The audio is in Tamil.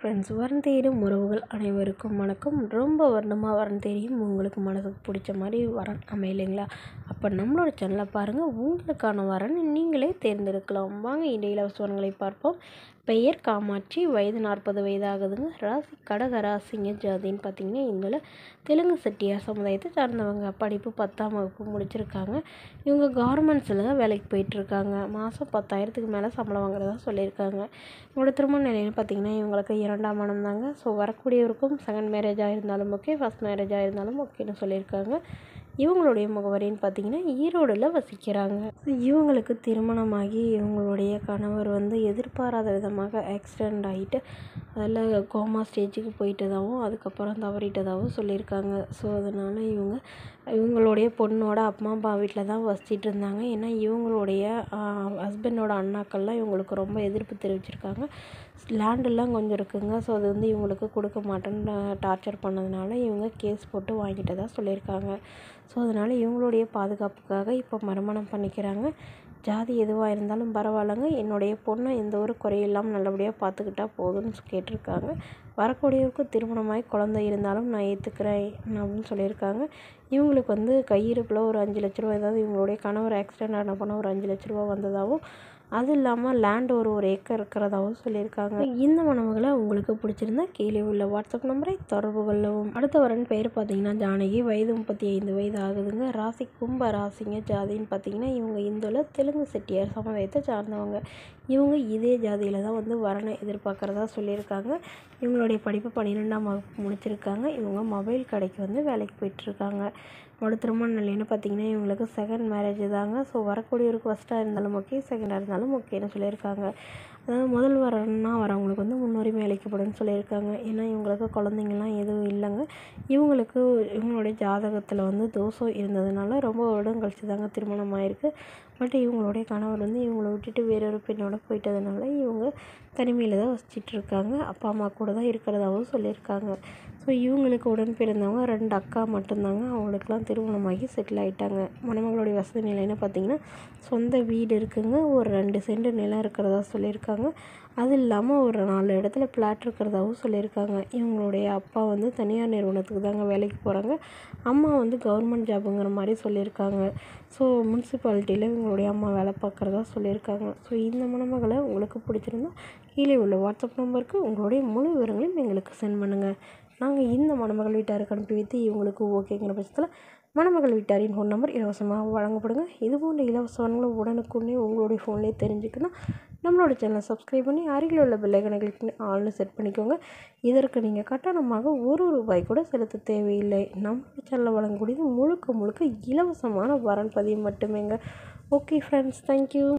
ஃப்ரெண்ட்ஸ் வரன் தேடும் உறவுகள் அனைவருக்கும் வணக்கம் ரொம்ப வருடமாக வரன் தேடியும் உங்களுக்கு மனதுக்கு பிடிச்ச மாதிரி வரன் அமையலைங்களா அப்போ நம்மளோட சேனலை பாருங்கள் உங்களுக்கான வரன் நீங்களே தேர்ந்தெடுக்கலாம் வாங்க இன்றைய இலவச வரன்களை பார்ப்போம் பெயர் காமாட்சி வயது நாற்பது வயதாகுதுங்க ராசி கடக ராசிங்க ஜாதின்னு பார்த்தீங்கன்னா இதில் தெலுங்கு செட்டியார் சமுதாயத்தை சார்ந்தவங்க படிப்பு பத்தாம் வகுப்பு முடிச்சிருக்காங்க இவங்க கார்மெண்ட்ஸில் வேலைக்கு போயிட்டுருக்காங்க மாதம் பத்தாயிரத்துக்கு மேலே சம்பளம் வாங்குறதா சொல்லியிருக்காங்க இவங்களோட திருமண நிலையில் பார்த்தீங்கன்னா இவங்களுக்கு இரண்டாம் மனம் தாங்க ஸோ வரக்கூடியவருக்கும் செகண்ட் மேரேஜாக இருந்தாலும் ஓகே ஃபஸ்ட் மேரேஜாக இருந்தாலும் ஓகேன்னு சொல்லியிருக்காங்க இவங்களுடைய முகவரின்னு பார்த்தீங்கன்னா ஈரோடில் வசிக்கிறாங்க இவங்களுக்கு திருமணமாகி இவங்களுடைய கணவர் வந்து எதிர்பாராத விதமாக ஆக்சிடெண்ட் ஆகிட்டு அதில் கோமா ஸ்டேஜுக்கு போயிட்டதாகவும் அதுக்கப்புறம் தவறிட்டதாகவும் சொல்லியிருக்காங்க ஸோ அதனால் இவங்க இவங்களுடைய பொண்ணோட அம்மா அப்பா வீட்டில் தான் வசிச்சிட்டு இருந்தாங்க ஏன்னா இவங்களுடைய ஹஸ்பண்டோட அண்ணாக்கள்லாம் இவங்களுக்கு ரொம்ப எதிர்ப்பு தெரிவிச்சிருக்காங்க லேண்டெல்லாம் கொஞ்சம் இருக்குங்க ஸோ அது வந்து இவங்களுக்கு கொடுக்க மாட்டேன்னு டார்ச்சர் பண்ணதுனால இவங்க கேஸ் போட்டு வாங்கிட்டதாக சொல்லியிருக்காங்க ஸோ அதனால் இவங்களுடைய பாதுகாப்புக்காக இப்போ மறுமணம் பண்ணிக்கிறாங்க ஜாதி எதுவாக இருந்தாலும் பரவாயில்லைங்க என்னுடைய பொண்ணை எந்த ஒரு குறையில்லாமல் நல்லபடியாக பார்த்துக்கிட்டா போதும்னு கேட்டிருக்காங்க வரக்கூடியவருக்கு திருமணமாகி குழந்தை இருந்தாலும் நான் ஏற்றுக்கிறேன் அப்படின்னு சொல்லியிருக்காங்க இவங்களுக்கு வந்து கையிருப்பில் ஒரு அஞ்சு லட்ச ரூபா ஏதாவது இவங்களுடைய கணவர் ஆக்சிடெண்ட் ஆன போனால் ஒரு அஞ்சு லட்ச ரூபா வந்ததாகவும் அது இல்லாமல் லேண்ட் ஒரு ஒரு ஏக்கர் இருக்கிறதாகவும் சொல்லியிருக்காங்க இந்த மணமகளை உங்களுக்கு பிடிச்சிருந்தா கீழே உள்ள வாட்ஸ்அப் நம்பரை தொடர்பு கொள்ளவும் அடுத்த வரன் பெயர் பார்த்தீங்கன்னா ஜானகி வயது முப்பத்தி ஐந்து வயது ஆகுதுங்க ராசி கும்ப ராசிங்க ஜாதின்னு பார்த்தீங்கன்னா இவங்க இந்துல தெலுங்கு செட்டியார் சமுதாயத்தை சார்ந்தவங்க இவங்க இதே ஜாதியில் தான் வந்து வரனை எதிர்பார்க்குறதா சொல்லியிருக்காங்க இவங்களுடைய படிப்பு பன்னிரெண்டாம் வகுப்பு முடிச்சிருக்காங்க இவங்க மொபைல் கடைக்கு வந்து வேலைக்கு போயிட்டுருக்காங்க அவங்களோட திருமண நிலைன்னு பார்த்தீங்கன்னா இவங்களுக்கு செகண்ட் மேரேஜ் தாங்க ஸோ வரக்கூடியவருக்கு ஃபஸ்ட்டாக இருந்தாலும் ஓகே செகண்டாக இருந்தாலும் ஓகேன்னு சொல்லியிருக்காங்க அதாவது முதல் வரன்னா வரவங்களுக்கு வந்து முன்னுரிமை அளிக்கப்படும் சொல்லியிருக்காங்க ஏன்னா இவங்களுக்கு குழந்தைங்கள்லாம் எதுவும் இல்லைங்க இவங்களுக்கு இவங்களுடைய ஜாதகத்தில் வந்து தோஷம் இருந்ததுனால ரொம்ப வருடம் கழிச்சு தாங்க திருமணம் ஆயிருக்கு பட் இவங்களுடைய கணவர் வந்து இவங்கள விட்டுட்டு வேறொரு பெண்ணோட போயிட்டதுனால இவங்க தனிமையில் தான் வசிச்சிட்டு இருக்காங்க அப்பா அம்மா கூட தான் இருக்கிறதாகவும் சொல்லியிருக்காங்க ஸோ இவங்களுக்கு உடன் பிறந்தவங்க ரெண்டு அக்கா மட்டும்தாங்க அவங்களுக்குலாம் திருமணமாகி செட்டில் ஆகிட்டாங்க மணமகளுடைய வசதி நிலைன்னு பார்த்தீங்கன்னா சொந்த வீடு இருக்குங்க ஒரு ரெண்டு சென்ட் நிலம் இருக்கிறதா சொல்லியிருக்காங்க அது இல்லாமல் ஒரு நாலு இடத்துல பிளாட் இருக்கிறதாகவும் சொல்லியிருக்காங்க இவங்களுடைய அப்பா வந்து தனியார் நிறுவனத்துக்கு தாங்க வேலைக்கு போகிறாங்க அம்மா வந்து கவர்மெண்ட் ஜாபுங்கிற மாதிரி சொல்லியிருக்காங்க ஸோ முனிசிபாலிட்டியில் இவங்களுடைய அம்மா வேலை பார்க்குறதா சொல்லியிருக்காங்க ஸோ இந்த மணமகளை உங்களுக்கு பிடிச்சிருந்தா கீழே உள்ள வாட்ஸ்அப் நம்பருக்கு உங்களுடைய முழு விவரங்களையும் எங்களுக்கு சென்ட் பண்ணுங்கள் நாங்கள் இந்த மணமகள் வீட்டாருக்கு அனுப்பி வைத்து இவங்களுக்கு ஓகேங்கிற பட்சத்தில் மணமகள் வீட்டாரின் ஃபோன் நம்பர் இலவசமாக வழங்கப்படுங்க இது போன்ற இலவச வரங்களை உடனுக்குடனே உங்களுடைய ஃபோன்லேயே தெரிஞ்சுக்கணும் நம்மளோட சேனலை சப்ஸ்கிரைப் பண்ணி அருகில் உள்ள பெல்லைக்கனை கிளிக் பண்ணி ஆள்னு செட் பண்ணிக்கோங்க இதற்கு நீங்கள் கட்டணமாக ஒரு ரூபாய் கூட செலுத்த தேவையில்லை நம்மளோட சேனலில் வழங்கக்கூடியது முழுக்க முழுக்க இலவசமான வரன் பதிவு மட்டுமேங்க ஓகே ஃப்ரெண்ட்ஸ் தேங்க்யூ